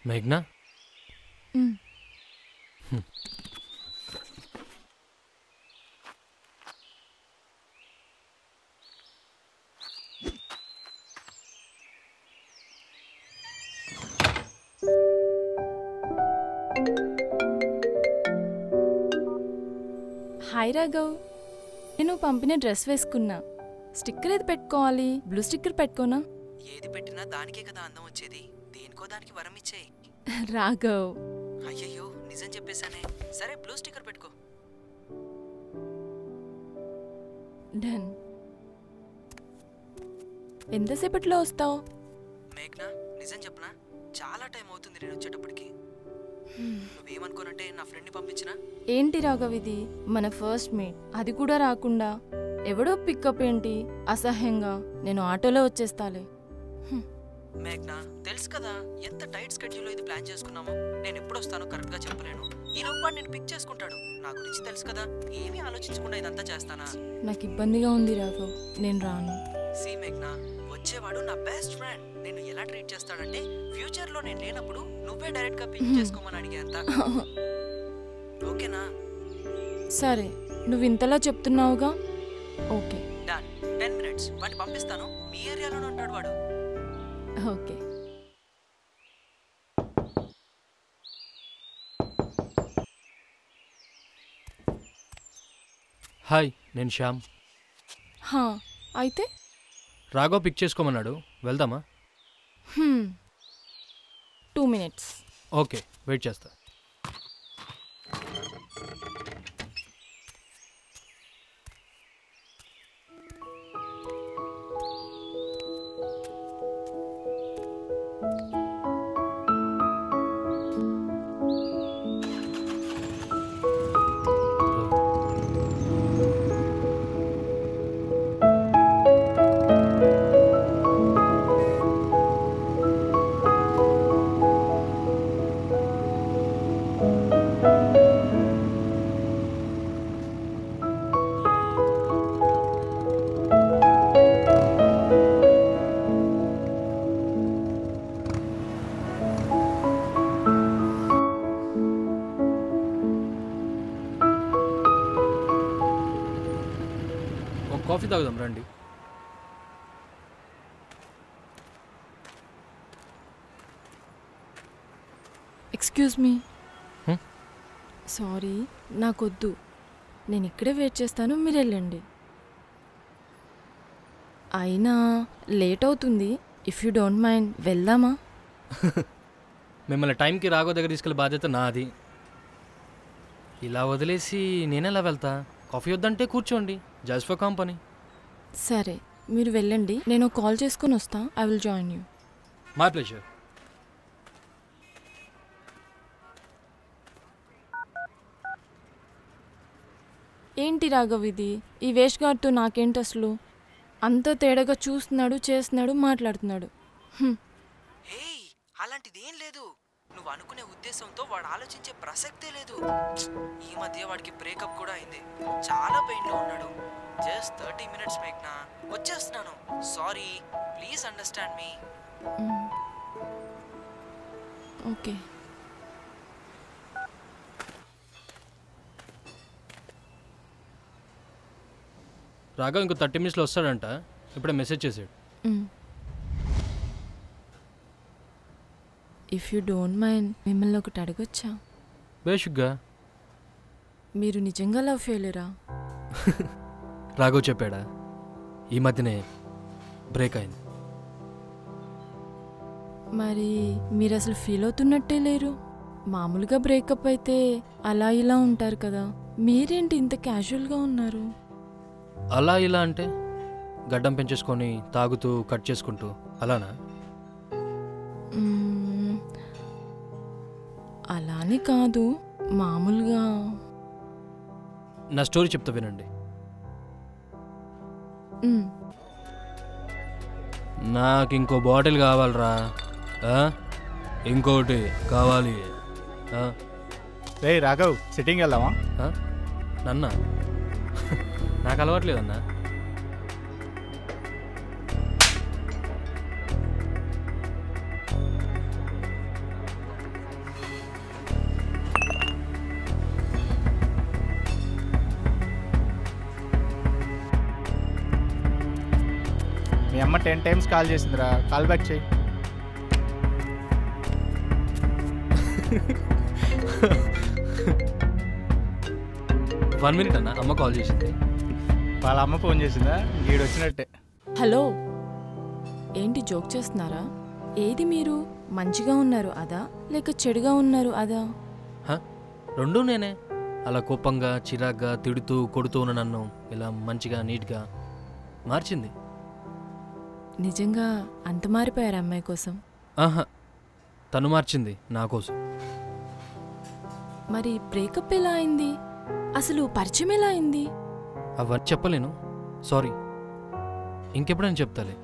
మేఘ్నా మ్. Hi Raghav నేను పంపిన dress వేసుకున్నా స్టిక్కర్ ఏది పెట్టుకోవాలి బ్లూ స్టిక్కర్ పెట్టుకోనా ఏది పెట్టినా దానికే కదా అందం వచ్చేది దేనికో దానికి వరం ఇచ్చేయి రాఘవ్ అయ్యయ్యో నిజం చెప్పేశానే సరే బ్లూ స్టిక్కర్ పెట్టుకో డన్ ఎంతసేపట్లో వస్తావు మేఘ్నా నిజం చెప్పనా చాలా టైం అవుతుంది నేను వచ్చేటప్పటికి నువ్వేమనుకోనంటే నా ఫ్రెండ్ని పంపించినా ఏంటి రాఘవ్ ఇది మన ఫస్ట్ మీట్ అది కూడా రాకుండా ఎవడో పికప్ ఏంటి అసహ్యంగా నేను ఆటోలో వచ్చేస్తాలే మేఘ్నా తెలుసు కదా ఎంత టైట్ స్కెడ్యూల్ ఇది ప్లాన్ చేసుకున్నామో నేను ఎప్పుడు వస్తానో కరెక్ట్గా చెప్పలేను ఈ లోపు వాడు నేను పిక్ చేసుకుంటాడు నా గురించి తెలుసు కదా ఏమీ ఆలోచించకుండా ఇదంతా చేస్తానా నాకు ఇబ్బందిగా ఉంది రాఘవ్ నేను రాను సి మేఘ్నా వచ్చేవాడు నా బెస్ట్ ఫ్రెండ్ నేను ఎలా ట్రీట్ చేస్తాడంటే ఫ్యూచర్ లో నేను లేనప్పుడు నువ్వే డైరెక్ట్ గా పిక్ చేసుకోమని అడిగేంత ఓకేనా సరే నువ్వు ఇంతలా చెప్తున్నావుగా ఓకే డన్ టెన్ మినిట్స్ వాడిని పంపిస్తాను మీ ఏరియాలోనే ఉంటాడు వాడు ఓకే హాయ్ నేను శ్యామ్ హా అయితే రాఘవ్ పిక్ చేసుకోమన్నాడు వెళ్దామా టూ మినిట్స్ ఓకే వెయిట్ చేస్తా ఒక కాఫీ తాగుదాం రండి ఎక్స్క్యూజ్ మీ Hmm? సారీ నాకొద్దు నేను ఇక్కడే వెయిట్ చేస్తాను మీరు వెళ్ళండి అయినా లేట్ అవుతుంది ఇఫ్ యూ డోంట్ మైండ్ వెళ్దామా మిమ్మల్ని టైంకి రాఘవ్ దగ్గర తీసుకెళ్ళే బాధ్యత నాది ఇలా వదిలేసి నేనెలా వెళ్తా కాఫీ వద్దంటే కూర్చోండి జస్ట్ ఫర్ కంపెనీ సరే మీరు వెళ్ళండి నేను కాల్ చేసుకొని వస్తా I will join you my pleasure ఏంటి రాఘవ్ ఇది ఈ వేష్ గార్డ్తో నాకేంటి అసలు అంత తేడాగా చూస్తున్నాడు చేస్తున్నాడు మాట్లాడుతున్నాడు హ్మ్. హే అలాంటిది ఏం లేదు నువ్వు అనుకునే ఉద్దేశంతో వాడు ఆలోచించే ప్రసక్తే లేదు ఈ మధ్య వాడికి బ్రేకప్ కూడా అయింది చాలా పెయిన్ లో ఉన్నాడు జస్ట్ థర్టీ మినిట్స్ మేఘ్నా వచ్చేస్తున్నాను sorry please understand me hmm. Okay Raghav ఇంకో థర్టీ మినిట్స్లో వస్తాడంట ఇప్పుడే మెసేజ్ చేసాడు ఇఫ్ యూ డోంట్ మైండ్ మిమ్మల్ని ఒకటి అడగొచ్చా బేషుగ్గా మీరు నిజంగా లవ్ ఫెయిలరా రాఘవ్ చెప్పాడా ఈ మధ్యనే బ్రేక్ అయింది మరి మీరు అసలు ఫీల్ అవుతున్నట్టే లేరు మామూలుగా బ్రేకప్ అయితే అలా ఇలా ఉంటారు కదా మీరేంటి ఇంత క్యాజువల్గా ఉన్నారు అలా ఇలా అంటే గడ్డం పెంచేసుకొని తాగుతూ కట్ చేసుకుంటూ అలానా మ్మ్. అలాని కాదు మామూలుగా నా స్టోరీ చెప్తా వినండి మ్మ్. నాకు ఇంకో బాటిల్ కావాలరా ఆ? ఇంకోటి కావాలి ఆ? రే రాఘవ్ సిట్టింగ్ వెళ్దామా ఆ? నన్న నాకు అలవాట్లేదన్నా అమ్మ టెన్ టైమ్స్ కాల్ చేసిందిరా కాల్ బ్యాక్ చేయి వన్ మినిట్ అన్న అమ్మ కాల్ చేసింది వాళ్ళ అమ్మ ఫోన్ చేసిందా వీడు వచ్చినట్టే హలో ఏంటి జోక్ చేస్తున్నారా ఏది మీరు మంచిగా ఉన్నారు అదా లేక చెడుగా ఉన్నారు అదా హ? రెండూ నేనే అలా కోపంగా చిరాగ్గా తిడుతూ కొడుతూ ఉన్న నన్ను ఇలా మంచిగా నీట్గా మార్చింది నిజంగా అంత మారిపోయారు అమ్మాయి కోసం ఆహా తను మార్చింది నా కోసం మరి బ్రేకప్ ఎలా అయింది అసలు పరిచయం ఎలా అయింది అవన్నీ చెప్పలేను సారీ ఇంకెప్పుడైనా చెప్తాలే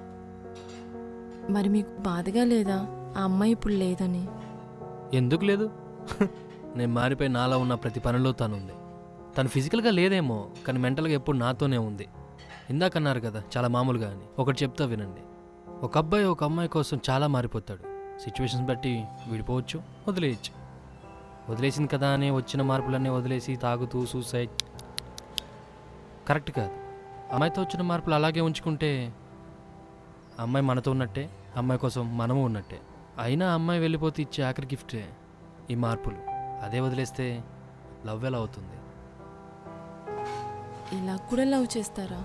మరి మీకు బాధగా లేదా ఆ అమ్మాయి ఇప్పుడు లేదని ఎందుకు లేదు నేను మారిపోయి నాలో ఉన్న ప్రతి పనిలో తను ఉంది తను ఫిజికల్గా లేదేమో కానీ మెంటల్గా ఎప్పుడు నాతోనే ఉంది ఇందాక అన్నారు కదా చాలా మామూలుగా అని ఒకటి చెప్తా వినండి ఒక అబ్బాయి ఒక అమ్మాయి కోసం చాలా మారిపోతాడు సిచ్యువేషన్స్ బట్టి విడిపోవచ్చు వదిలేయచ్చు వదిలేసింది కదా అని వచ్చిన మార్పులన్నీ వదిలేసి తాగుతూ సూసైడ్ కరెక్ట్ కాదు అమ్మాయితో వచ్చిన మార్పులు అలాగే ఉంచుకుంటే అమ్మాయి మనతో ఉన్నట్టే అమ్మాయి కోసం మనము ఉన్నట్టే అయినా అమ్మాయి వెళ్ళిపోతే ఇచ్చే ఆఖరి గిఫ్టే ఈ మార్పులు అదే వదిలేస్తే లవ్ ఎలా అవుతుంది ఇలా కూడా లవ్ చేస్తారా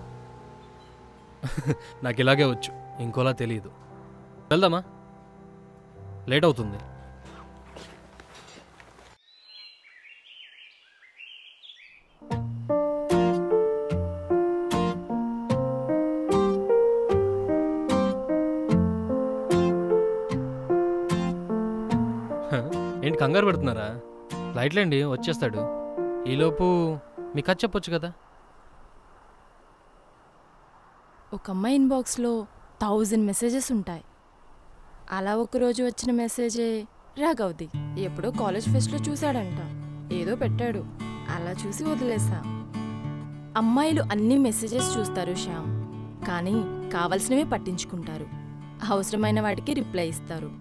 నాకు ఇలాగే వచ్చు ఇంకోలా తెలియదు వెళ్దామా లేట్ అవుతుంది హ, ఏంటి కంగారు పెడుతున్నారా లైట్లేండి వచ్చేస్తాడు ఈలోపు మీకు అది చెప్పొచ్చు కదా ఒక అమ్మాయి ఇన్బాక్స్లో థౌజండ్ మెసేజెస్ ఉంటాయి అలా ఒకరోజు వచ్చిన మెసేజే రాఘవ్ది ఎప్పుడో కాలేజ్ ఫెస్ట్లో చూశాడంట ఏదో పెట్టాడు అలా చూసి వదిలేసా అమ్మాయిలు అన్ని మెసేజెస్ చూస్తారు శ్యామ్ కానీ కావలసినవే పట్టించుకుంటారు అవసరమైన వాటికి రిప్లై ఇస్తారు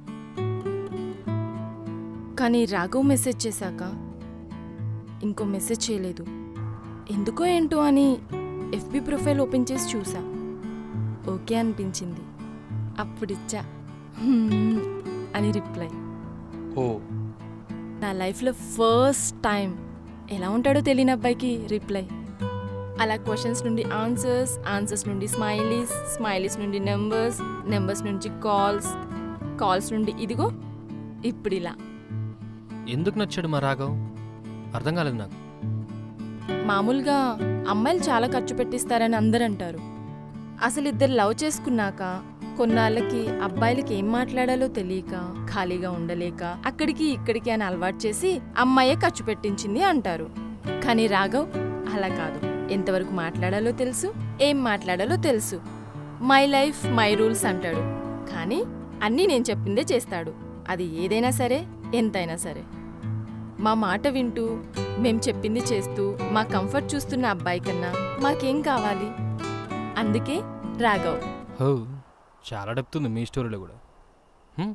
కానీ రాఘవ్ మెసేజ్ చేశాక ఇంకో మెసేజ్ చేయలేదు ఎందుకో ఏంటో అని ఎఫ్బి ప్రొఫైల్ ఓపెన్ చేసి చూసా ఓకే అనిపించింది అప్పుడిచ్చా "హ్మ్" అని రిప్లై ఓ నా లైఫ్లో ఫస్ట్ టైం ఎలా ఉంటాడో తెలియని అబ్బాయికి రిప్లై అలా క్వశ్చన్స్ నుండి ఆన్సర్స్ ఆన్సర్స్ నుండి స్మైలీస్ స్మైలీస్ నుండి నెంబర్స్ నెంబర్స్ నుంచి కాల్స్ కాల్స్ నుండి ఇదిగో ఇప్పుడు ఇలా ఎందుకు నచ్చాడు మా రాఘవ్ అర్థం కాలేదు నాకు మామూలుగా అమ్మాయిలు చాలా ఖర్చు పెట్టిస్తారని అందరు అంటారు అసలు ఇద్దరు లవ్ చేసుకున్నాక కొన్నాళ్ళకి అబ్బాయిలకి ఏం మాట్లాడాలో తెలియక ఖాళీగా ఉండలేక అక్కడికి ఇక్కడికి అని అలవాటు చేసి అమ్మాయే ఖర్చు పెట్టించింది అంటారు కానీ రాఘవ్ అలా కాదు ఎంతవరకు మాట్లాడాలో తెలుసు ఏం మాట్లాడాలో తెలుసు మై లైఫ్ మై రూల్స్ అంటాడు కానీ అన్నీ నేను చెప్పిందే చేస్తాడు అది ఏదైనా సరే ఎంతైనా సరే మా మాట వింటూ మేం చెప్పింది చేస్తూ మా కంఫర్ట్ చూస్తున్న అబ్బాయి కన్నా మాకేం కావాలి అందుకే రాఘవ్ హో చాలా డెప్త్ ఉంది మీ స్టోరీలో కూడా హ్మ్?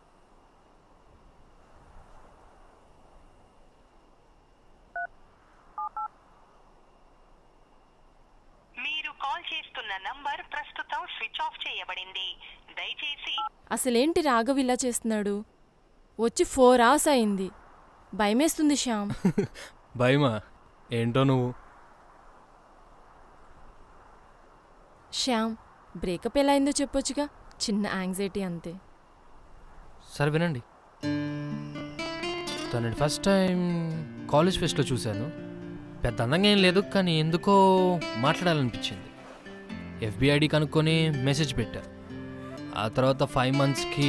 మీరు కాల్ చేస్తున్న నంబర్ ప్రస్తుతం స్విచ్ ఆఫ్ చేయబడింది దయచేసి అసలేంటి రాఘవ్ ఇలా చేస్తున్నాడు వచ్చి ఫోర్ అవర్స్ అయింది భయమేస్తుంది శ్యామ్ భయమా ఏంటో నువ్వు శ్యామ్ బ్రేకప్ ఎలా అయిందో చెప్పొచ్చుగా చిన్న యాంగ్జైటీ అంతే సరే వినండి తనని ఫస్ట్ టైం కాలేజ్ ఫెస్ట్లో చూశాను పెద్ద అందంగా ఏం లేదు కానీ ఎందుకో మాట్లాడాలనిపించింది ఎఫ్బిఐడి కనుక్కొని మెసేజ్ పెట్టా ఆ తర్వాత ఫైవ్ మంత్స్కి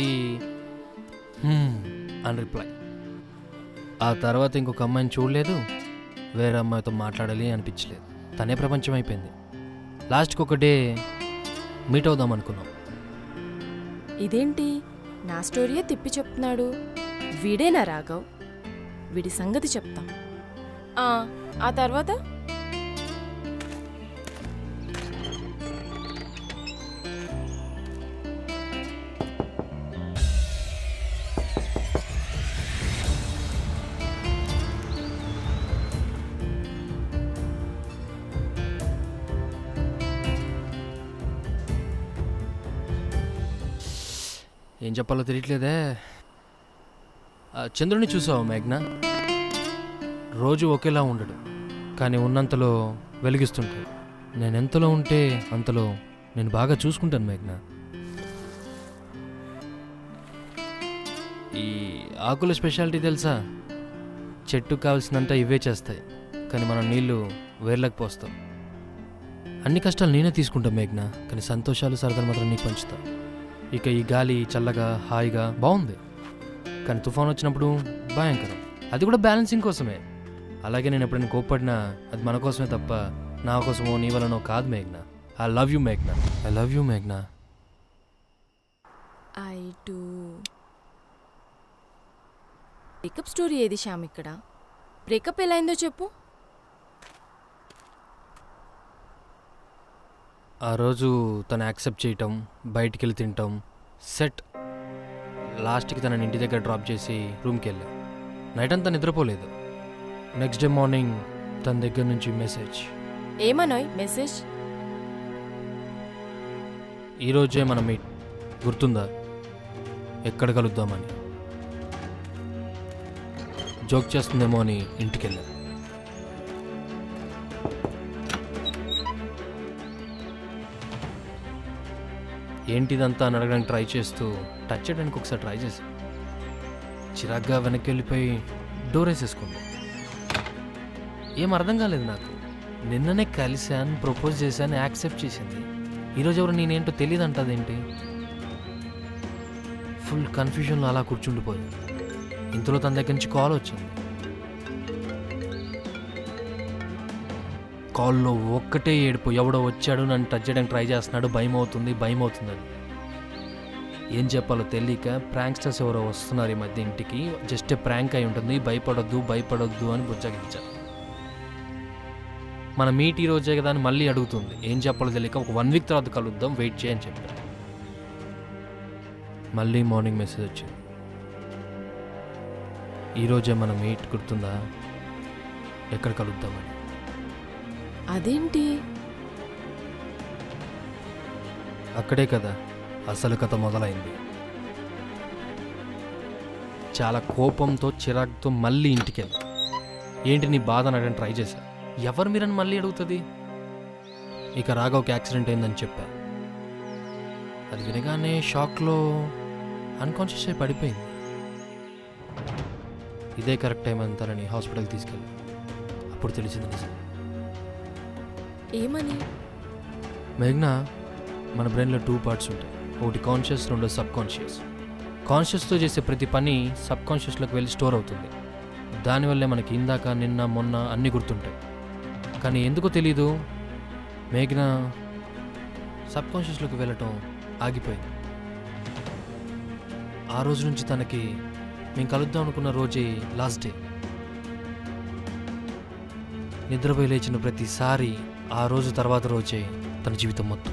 అని రిప్లై ఆ తర్వాత ఇంకొక అమ్మాయిని చూడలేదు వేరే అమ్మాయితో మాట్లాడాలి అనిపించలేదు తనే ప్రపంచం అయిపోయింది లాస్ట్కి ఒక డే మీట్ అవుదాం అనుకున్నాం ఇదేంటి నా స్టోరీయే తిప్పి చెప్తున్నాడు వీడేనా రాఘవ్ వీడి సంగతి చెప్తాం ఆ, ఆ తర్వాత చెప్పాలో తెలియట్లేదే ఆ, చంద్రుని చూసావా మేఘ్నా రోజు ఒకేలా ఉండడు కానీ ఉన్నంతలో వెలిగిస్తుంటాడు నేను ఎంతలో ఉంటే అంతలో నేను బాగా చూసుకుంటాను మేఘ్నా ఈ ఆకుల స్పెషాలిటీ తెలుసా చెట్టుకు కావాల్సినంత ఇవే చేస్తాయి కానీ మనం నీళ్లు వేర్లకు పోస్తాం అన్ని కష్టాలు నేనే తీసుకుంటా మేఘ్నా కానీ సంతోషాలు సరదాలు మాత్రం నీకు పంచుతా ఇక ఈ గాలి చల్లగా హాయిగా బాగుంది కానీ తుఫాన్ వచ్చినప్పుడు భయంకరం అది కూడా బ్యాలెన్సింగ్ కోసమే అలాగే నేను ఎప్పుడైనా కోప్పడినా అది మన కోసమే తప్ప నా కోసమో నీ వలనో కాదు మేఘ్నా I love you మేఘ్నా I love you మేఘ్నా I to breakup story ఏది శ్యామ్ ఇక్కడ బ్రేకప్ ఎలా అయిందో చెప్పు ఆ రోజు తను యాక్సెప్ట్ చేయటం బయటికి వెళ్ళి తింటాం సెట్ లాస్ట్కి తనని ఇంటి దగ్గర డ్రాప్ చేసి రూమ్కి వెళ్ళాం నైట్ అంతా నిద్రపోలేదు నెక్స్ట్ డే మార్నింగ్ తన దగ్గర నుంచి మెసేజ్ ఏమనోయ్ మెసేజ్ ఈరోజే మనం మీట్ గుర్తుందా ఎక్కడ కలుద్దామని జోక్ చేస్తుందేమో అని ఇంటికి వెళ్ళా ఏంటిదంతా అని అడగడానికి ట్రై చేస్తూ టచ్ చేయడానికి ఒకసారి ట్రై చేసి చిరాగ్గా వెనక్కి వెళ్ళిపోయి డోర్ వేసేసుకుంది ఏం అర్థం కాలేదు నాకు నిన్ననే కలిశాను ప్రపోజ్ చేశాను యాక్సెప్ట్ చేసింది ఈరోజు ఎవరు నేనేంటో తెలియదు అంటదేంటి ఫుల్ కన్ఫ్యూజన్లో అలా కూర్చుండిపోయాను ఇంతలో తన దగ్గర నుంచి కాల్ వచ్చింది కాల్లో ఒక్కటే ఏడుపు ఎవడో వచ్చాడు నన్ను టచ్ చేయడానికి ట్రై చేస్తున్నాడు భయం అవుతుంది భయం అవుతుందని ఏం చెప్పాలో తెలియక ప్రాంక్స్టర్స్ ఎవరో వస్తున్నారు ఈ మధ్య ఇంటికి జస్ట్ ప్రాంక్ అయి ఉంటుంది భయపడొద్దు భయపడొద్దు అని బుజ్జగించారు మన మీట్ ఈ రోజే కదా అని మళ్ళీ అడుగుతుంది ఏం చెప్పాలో తెలియక ఒక వన్ వీక్ తర్వాత కలుద్దాం వెయిట్ చేయని చెప్పాను మళ్ళీ మార్నింగ్ మెసేజ్ వచ్చింది ఈరోజే మన మీట్ గుర్తుందా ఎక్కడ కలుద్దామని అదేంటి అక్కడే కదా అసలు కథ మొదలైంది చాలా కోపంతో చిరాకుతో మళ్ళీ ఇంటికి వెళ్ళి ఏంటి నీ బాధ అని అడగడానికి ట్రై చేశా ఎవరు మీరని మళ్ళీ అడుగుతుంది ఇక రాఘవ్కి యాక్సిడెంట్ అయిందని చెప్పా అది వినగానే షాక్లో అన్కాన్షియస్ అయి పడిపోయింది ఇదే కరెక్ట్ టైం అంతారని హాస్పిటల్కి తీసుకెళ్ళి అప్పుడు తెలిసింది నిజం ఏమని మేఘ్నా మన బ్రెయిన్లో టూ పార్ట్స్ ఉంటాయి ఒకటి కాన్షియస్ రెండో సబ్ కాన్షియస్ కాన్షియస్తో చేసే ప్రతి పని సబ్ కాన్షియస్లోకి వెళ్ళి స్టోర్ అవుతుంది దానివల్లే మనకి ఇందాక నిన్న మొన్న అన్నీ గుర్తుంటాయి కానీ ఎందుకో తెలీదు మేఘ్న సబ్ కాన్షియస్లోకి వెళ్ళటం ఆగిపోయింది ఆ రోజు నుంచి తనకి మేము కలుద్దాం అనుకున్న రోజే లాస్ట్ డే నిద్రపోయి లేచిన ప్రతిసారి ఆ రోజు తర్వాత రోజే తన జీవితం మొత్తం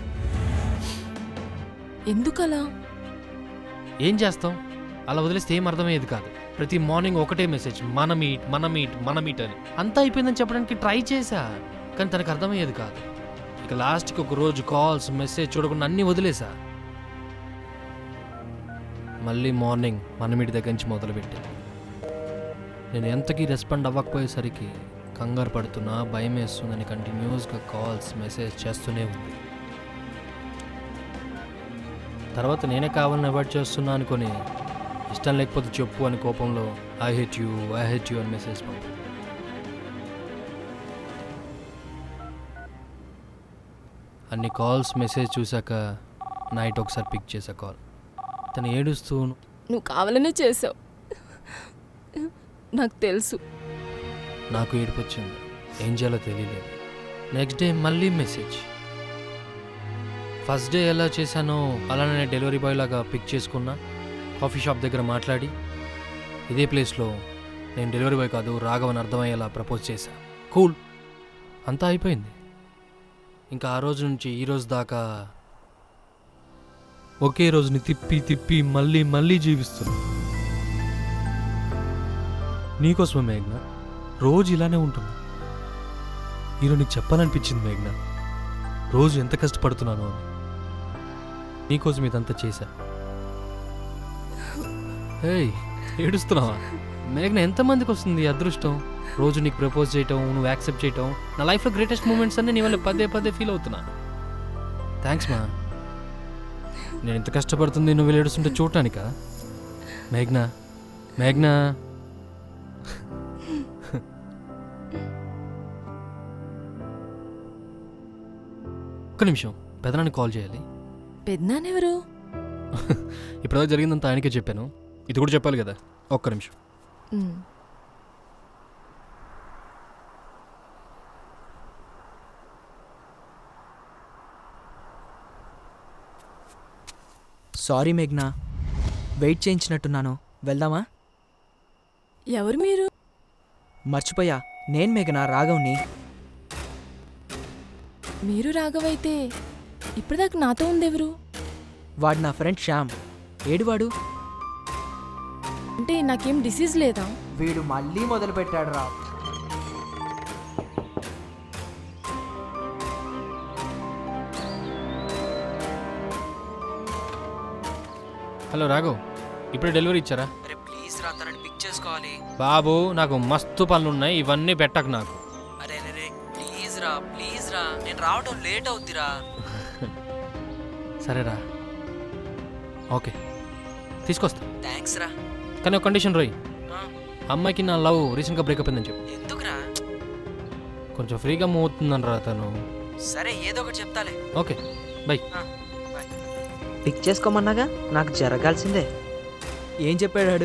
ఎందుకలా ఏం చేస్తాం అలా వదిలేస్తే ఏం అర్థమయ్యేది కాదు ప్రతి మార్నింగ్ ఒకటే మెసేజ్ మన మీట్ మన మీట్ మన మీట్ అని అంతా అయిపోయిందని చెప్పడానికి ట్రై చేశా కానీ తనకు అర్థమయ్యేది కాదు ఇక లాస్ట్కి ఒక రోజు కాల్స్ మెసేజ్ చూడకుండా అన్నీ వదిలేసా మళ్ళీ మార్నింగ్ మన మీటి దగ్గర నుంచి మొదలుపెట్టింది నేను ఎంతకీ రెస్పాండ్ అవ్వకపోయేసరికి కంగారు పడుతున్నా భయం వేస్తుందని కంటిన్యూస్గా కాల్స్ మెసేజ్ చేస్తూనే ఉంది తర్వాత నేనే కావాలని అవాయిడ్ చేస్తున్నా అనుకొని ఇష్టం లేకపోతే చెప్పు అని కోపంలో I hate you I hate you అని మెసేజ్ పంపు అన్ని కాల్స్ మెసేజ్ చూశాక నైట్ ఒకసారి పిక్ చేసా కాల్ తను ఏడుస్తూ నువ్వు కావాలనే చేసావు నాకు తెలుసు నాకు ఏడుపు వచ్చింది ఏం చేయాలో తెలియలేదు నెక్స్ట్ డే మళ్ళీ మెసేజ్ ఫస్ట్ డే ఎలా చేశానో అలానే డెలివరీ బాయ్ లాగా పిక్ చేసుకున్నా కాఫీ షాప్ దగ్గర మాట్లాడి ఇదే ప్లేస్లో నేను డెలివరీ బాయ్ కాదు రాఘవన్ అర్థమయ్యేలా ప్రపోజ్ చేశా కూల్ అంతా అయిపోయింది ఇంకా ఆ రోజు నుంచి ఈ రోజు దాకా ఒకే రోజుని తిప్పి తిప్పి మళ్ళీ మళ్ళీ జీవిస్తున్నా నీకోసమే మేఘ్నా రోజు ఇలానే ఉంటుంది ఈరోజు నీకు చెప్పాలనిపించింది మేఘ్నా రోజు ఎంత కష్టపడుతున్నానో అని నీకోసం ఇదంతా చేశా ఏయ్ ఏడుస్తున్నావా మేఘన ఎంతమందికి వస్తుంది ఈ అదృష్టం రోజు నీకు ప్రపోజ్ చేయటం నువ్వు యాక్సెప్ట్ చేయటం నా లైఫ్లో గ్రేటెస్ట్ మూమెంట్స్ అన్నీ నీ వల్ల పదే పదే ఫీల్ అవుతున్నా థ్యాంక్స్ మా నేను ఇంత కష్టపడుతుంది నువ్వు వెళ్ళి ఏడుస్తుంటే చూడటానికా మేఘ్నా మేఘ్నా ఒక్క నిమిషం పెదనాన్ని కాల్ చేయాలి పెద్దనాన్నెవరు ఇప్పటిదాకా జరిగిందంతా ఆయనకే చెప్పాను ఇది కూడా చెప్పాలి కదా ఒక్క నిమిషం ఉమ్. సారీ మేఘ్నా వెయిట్ చేయించినట్టున్నాను వెళ్దామా ఎవరు మీరు మర్చిపోయా నేను మేఘనా రాఘవ్ని మీరు రాఘవైతే ఇప్పటిదాకా నాతో ఉందెవరు వాడు నా ఫ్రెండ్ శ్యామ్ ఏడువాడు అంటే నాకేం డిసీజ్ లేదా వీడు మళ్ళీ మొదలు పెట్టాడు రా హలో రాఘవ్ ఇప్పుడే డెలివరీ ఇచ్చారా అరే ప్లీజ్ రా తనని పిక్ చేసుకోవాలి బాబు నాకు మస్తు పనులు ఉన్నాయి ఇవన్నీ పెట్టకు నాకు అరే అరే ప్లీజ్ రా ప్లీజ్ రా నేను రావడం లేట్ అవుద్దిరా సరేరా ఓకే తీసుకొస్తా థ్యాంక్స్ రా కానీ ఒక కండిషన్ రోయ్ అమ్మాయికి నా లవ్ రీసెంట్గా బ్రేకప్ అయిందని చెప్పు ఎందుకురా కొంచెం ఫ్రీగా మూవ్ అవుతుందని రా తను సరే ఏదో ఒకటి చెప్తాలే ఓకే బై పిక్ చేసుకోమన్నాగా నాకు జరగాల్సిందే ఏం చెప్పాడు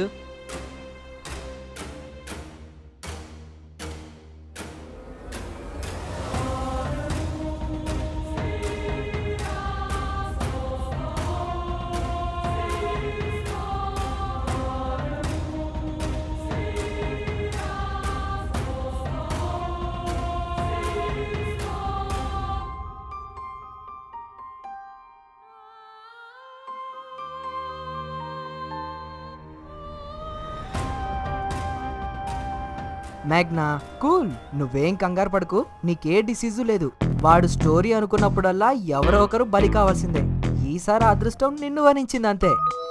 మ్యాగ్నా కూల్ నువ్వేం కంగారు పడకు నీకే డిసీజు లేదు వాడు స్టోరీ అనుకున్నప్పుడల్లా ఎవరో ఒకరు బలి కావాల్సిందే ఈసారి అదృష్టం నిన్ను వరించింది అంతే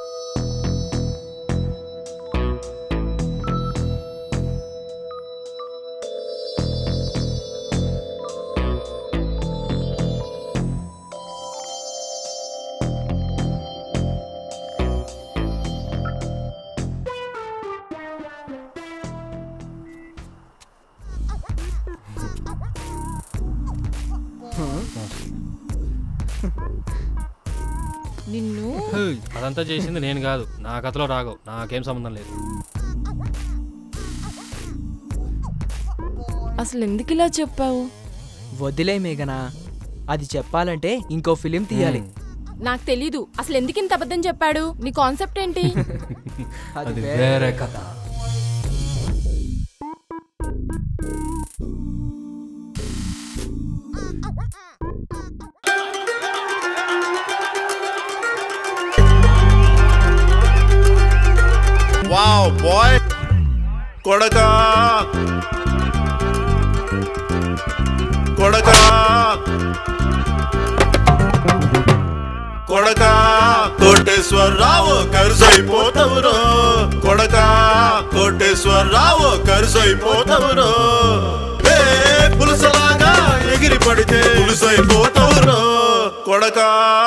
నిన్ను అదంతా చేసింది నేను కాదు నా కథలో రాఘవ్ నాకేం సంబంధం లేదు అసలు ఎందుకు ఇలా చెప్పావు వదిలే మేఘనా అది చెప్పాలంటే ఇంకో ఫిలిం తీయాలి నాకు తెలీదు అసలు ఎందుకు ఇంత అబద్ధం చెప్పాడు నీ కాన్సెప్ట్ ఏంటి అది వేరే కథ వావ్ బాయ్ కొడకా కొడకా కొడకా కోటేశ్వరరావు కరుసైపోతవురో కొడకా కోటేశ్వరరావు కరుసైపోతవురో ఏ పులుసలాగా ఎగిరి పడితే పులుసైపోతవురో కొడకా